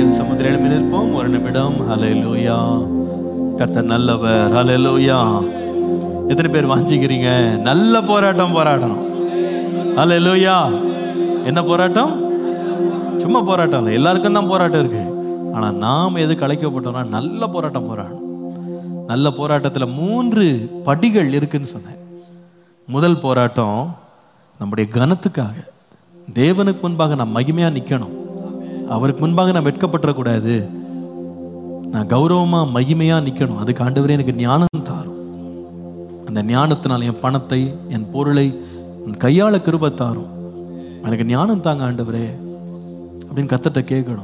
தேவ சமுதிரம் நிற்போம் ஒரு நிமிடம் ஹalleluya கர்த்தர் நல்லவர் ஹalleluya எத்தனை பேர் வாஞ்சிக்கிறீங்க நல்ல போராட்டம் போராடணும் ஹalleluya என்ன போராட்டம் சும்மா போராட்டம் இல்லை எல்லாருக்கும் தான் போராட்டம் இருக்கு ஆனா நாம் எது கலைக்கப்பட்டோம்னா நல்ல போராட்டம் போராடணும் நல்ல போராட்டத்துல மூன்று படிகள் இருக்குன்னு சொன்னேன் முதல் போராட்டம் நம்முடைய கனத்துக்காக தேவனுக்கு முன்பாக நான் மகிமையா நிக்கணும் அவருக்கு முன்பாக நான் வெட்கப்பட்டுறக்கூடாது நான் கௌரவமா மகிமையா நிக்கணும் அதுக்கு ஆண்டவரே எனக்கு ஞானம் தாரும் அந்த ஞானத்தினால் என் பணத்தை என் பொருளை என் கையாள கிருபை தாரும் எனக்கு ஞானம் தாங்க ஆண்டவரே அப்படின்னு கத்தட்ட கேட்கணும்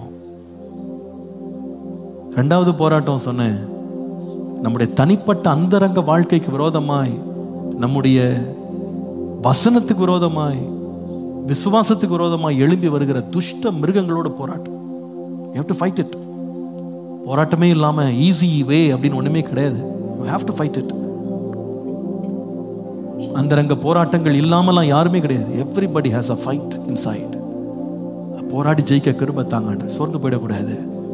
ரெண்டாவது போராட்டம் சொன்னேன் நம்முடைய தனிப்பட்ட அந்தரங்க வாழ்க்கைக்கு விரோதமாய் நம்முடைய வசனத்துக்கு விரோதமாய் விசுவாசத்துக்கு விரோதமாய் எழும்பி வருகிற துஷ்ட மிருகங்களோட போராட்டம் you have to fight it போராட்டமே இல்லாம ஈஸி வே அப்படின்னு ஒண்ணுமே கிடையாது you have to fight it அந்தரங்க போராட்டங்கள் இல்லாமலாம் யாருமே கிடையாது everybody has a fight inside போராடி ஜெயிக்க கிருபை தாங்க சோர்ந்து போயிடக்கூடாது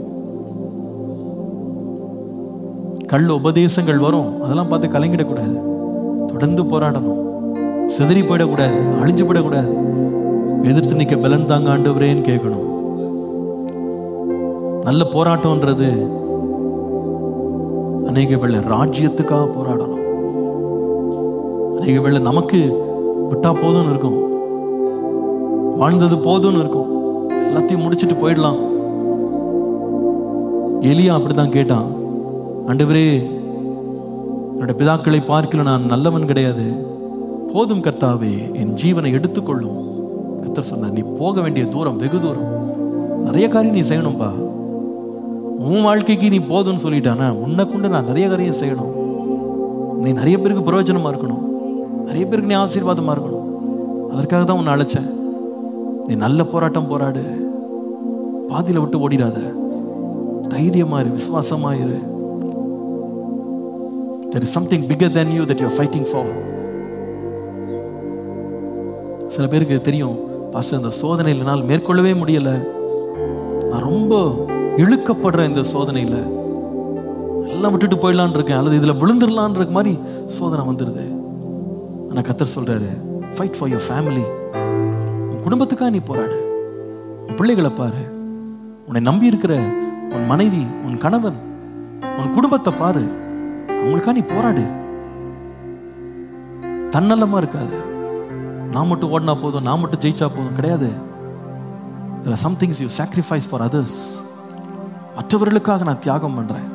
கள்ள உபதேசங்கள் வரும் அதெல்லாம் பார்த்து கலங்கிடக்கூடாது தொடர்ந்து போராடணும் சிதறி போயிடக்கூடாது அழிஞ்சு போயிடக்கூடாது எதிர்த்து நிற்க பலன் தாங்க ஆண்டவரேன்னு கேட்கணும் நல்ல போராட்டம்ன்றது அநேக வேளை ராஜ்யத்துக்காக போராடணும் அநேக வேளை நமக்கு விட்டா போதும்னு இருக்கும் வாழ்ந்தது போதும்னு இருக்கும் எல்லாத்தையும் முடிச்சுட்டு போயிடலாம் எலியா அப்படிதான் கேட்டான் ஆண்டவரே என்னோட பிதாக்களை பார்க்கல நான் நல்லவன் கிடையாது போதும் கர்த்தாவே என் ஜீவனை எடுத்துக்கொள்ளும் கர்த்தர் சொன்னார் நீ போக வேண்டிய தூரம் வெகு தூரம் நிறைய காரியம் நீ செய்யணும்பா உன் வாழ்க்கைக்கு நீ போதும்னு சொல்லிட்டானா உன்னை கொண்டு நான் நிறைய காரியம் செய்யணும் நீ நிறைய பேருக்கு பிரயோஜனமா இருக்கணும் நிறைய பேருக்கு நீ ஆசீர்வாதமா இருக்கணும் அதற்காக தான் உன்னை அழைச்சேன் நீ நல்ல போராட்டம் போராடு பாதியில விட்டு ஓடிடாத தைரியமா இரு விசுவாசமா இரு there is something bigger than you that you're fighting for சில பேருக்கு தெரியும் பாஸ்டர் இந்த சோதனையில் என்னால் மேற்கொள்ளவே முடியல நான் ரொம்ப இழுக்கப்படுற இந்த சோதனையில் எல்லாம் விட்டுட்டு போயிடலான் இருக்கேன் அல்லது இதில் விழுந்துடலான்ற மாதிரி சோதனை வந்துடுது ஆனால் கத்தர் சொல்றாரு ஃபைட் ஃபார் யுவர் ஃபேமிலி உன் குடும்பத்துக்காக நீ போராடு உன் பிள்ளைகளை பாரு உன்னை நம்பி இருக்கிற உன் மனைவி உன் கணவன் உன் குடும்பத்தை பாரு அவங்களுக்காக நீ போராடு தன்னலமா இருக்காது நான் மட்டும் ஓடினா போதும் நான் மட்டும் ஜெயிச்சா போதும் கிடையாது there are some things you sacrifice for others மற்றவர்களுக்காக நான் தியாகம் பண்றேன்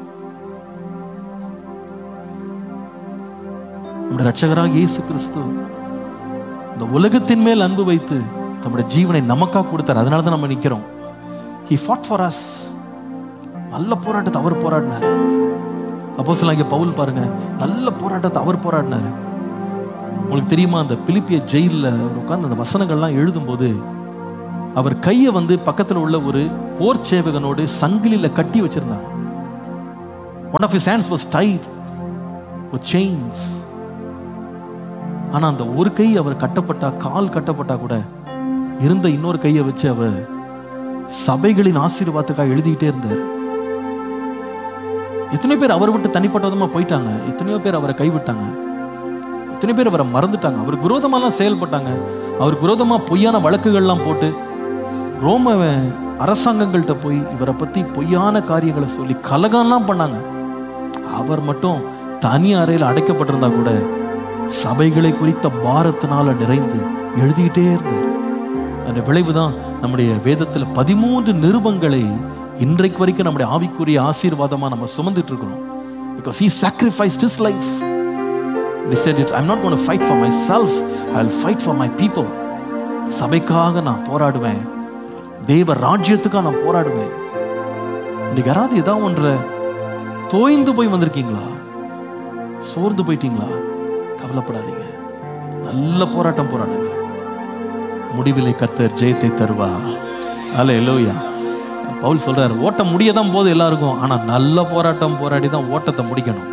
நம்முடைய ரட்சகராக இயேசு கிறிஸ்து இந்த உலகத்தின் மேல் அன்பு வைத்து தம்முடைய ஜீவனை நமக்காக கொடுத்தார் அதனால தான் நம்ம நிக்கிறோம் he fought for us நல்ல போராட்டத்தை அவர் போராடினார் அப்போ இங்க பவுல் பாருங்க நல்ல போராட்டத்தை அவர் போராடினாரு உங்களுக்கு தெரியுமா அந்த பிலிப்பிய ஜெயிலில் அவர் உட்கார்ந்து அந்த வசனங்கள்லாம் எழுதும்போது அவர் கையை வந்து பக்கத்தில் உள்ள ஒரு போர் சேவகனோடு சங்கிலியில் கட்டி வச்சிருந்தாங்க one of his hands was tied with chains ஆனா அந்த ஒரு கை அவர் கட்டப்பட்டா கால் கட்டப்பட்டா கூட இருந்த இன்னொரு கையை வச்சு அவர் சபைகளின் ஆசீர்வாதத்துக்காக எழுதிக்கிட்டே இருந்தார் எத்தனையோ பேர் அவரை விட்டு தனிப்பட்ட விதமா போயிட்டாங்க எத்தனையோ பேர் அவரை கைவிட்டாங்க எத்தனை பேர் அவரை மறந்துட்டாங்க அவருக்கு விரோதமாலாம் செயல்பட்டாங்க அவருக்கு விரோதமா பொய்யான வழக்குகள்லாம் போட்டு ரோம அரசாங்கங்கள்கிட்ட போய் இவரை பத்தி பொய்யான காரியங்களை சொல்லி கலகம்லாம் பண்ணாங்க அவர் மட்டும் தனி அறையில் அடைக்கப்பட்டிருந்தா கூட சபைகளை குறித்த பாரத்தினால நிறைந்து எழுதிக்கிட்டே இருந்தார் அந்த விளைவு தான் நம்முடைய வேதத்தில் பதிமூன்று நிருபங்களை இன்றைக்கு வரைக்கும் நம்முடைய ஆவிக்குரிய ஆசீர்வாதமா நம்ம சுமந்துட்டு இருக்கிறோம் because he sacrificed his life he said it i'm not going to fight for myself i'll fight for my people சபைக்காக நான் போராடுவேன் தேவ ராஜ்யத்துக்காக நான் போராடுவேன் இன்னைக்கு யாராவது ஏதாவது ஒன்றை தோய்ந்து போய் வந்திருக்கீங்களா சோர்ந்து போயிட்டீங்களா கவலைப்படாதீங்க நல்ல போராட்டம் போராடுங்க முடிவிலை கர்த்தர் ஜெயத்தை தருவா அல்ல எல்லோயா பவுல் சொல்றாரு ஓட்டம் முடிய தான் போது எல்லாருக்கும் ஆனா நல்ல போராட்டம் போராடி தான் ஓட்டத்தை முடிக்கணும்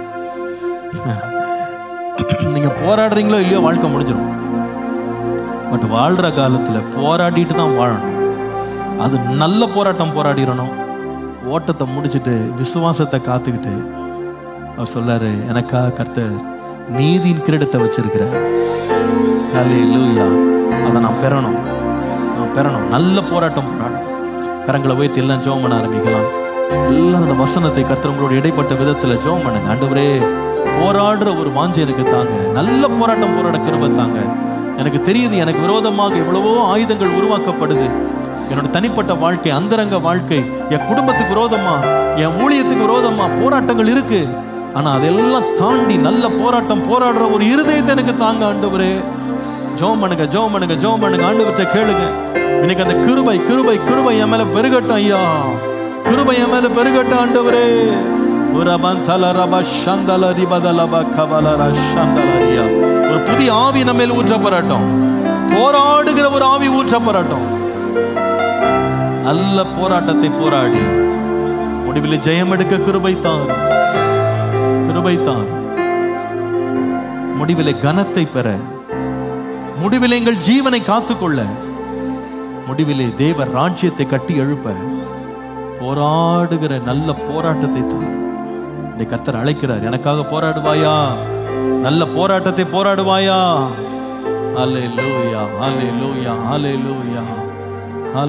நீங்க போராடுறீங்களோ இல்லையோ வாழ்க்கை முடிஞ்சிடும் பட் வாழ்ற காலத்துல போராடிட்டு தான் வாழணும் அது நல்ல போராட்டம் போராடிடணும் ஓட்டத்தை முடிச்சிட்டு விசுவாசத்தை காத்துக்கிட்டு அவர் சொல்லாரு எனக்கா கர்த்தர் நீதியின் கிரீடத்தை வச்சிருக்கிறார் ஹalleluya அதை நான் பெறணும் நான் பெறணும் நல்ல போராட்டம் போராடும் கரங்களை உயர்த்தி எல்லாம் ஜெபம் பண்ண ஆரம்பிக்கலாம் எல்லாரும் அந்த வசனத்தை கர்த்தர் உங்களோட இடைப்பட்ட விதத்துல ஜெபம் பண்ணுங்க ஆண்டவரே போராடுற ஒரு வாஞ்சை எனக்கு தாங்க நல்ல போராட்டம் போராட கிருபை தாங்க எனக்கு தெரியுது எனக்கு விரோதமாக எவ்வளவோ ஆயுதங்கள் உருவாக்கப்படுது என்னோட தனிப்பட்ட வாழ்க்கை அந்தரங்க வாழ்க்கை என் குடும்பத்துக்கு விரோதமா என் ஊழியத்துக்கு விரோதமா போராட்டங்கள் இருக்கு ஆனா அதெல்லாம் தாண்டி நல்ல போராட்டம் போராடுற ஒரு இருதயத்தை எனக்கு தாங்க ஆண்டவரே ஜோம் பண்ணுங்க ஜோம் பண்ணுங்க ஜோம் பண்ணுங்க ஆண்டவர்கிட்ட கேளுங்க இன்னைக்கு அந்த கிருபை கிருபை கிருபை என் மேல பெருகட்டும் ஐயா கிருபை என் மேல பெருகட்டும் ஆண்டவரே உரபந்தல ரப சந்தல ரிபதலப கபலர சந்தலரியா ஒரு புதிய ஆவி நம்ம மேல் ஊற்றப்படட்டும் போராடுகிற ஒரு ஆவி ஊற்றப்படட்டும் நல்ல போராட்டத்தை போராடி முடிவில் ஜெயம் எடுக்க கிருபை தாரும் கிருபை தாரும் முடிவிலே கனத்தை பெற முடிவிலே எங்கள் ஜீவனை காத்துக்கொள்ள முடிவிலே தேவ ராஜ்யத்தை கட்டி எழுப்ப போராடுகிற நல்ல போராட்டத்தை தான் இந்த கர்த்தர் அழைக்கிறார் எனக்காக போராடுவாயா நல்ல போராட்டத்தை போராடுவாயா ஹalleluya ஹalleluya ஹalleluya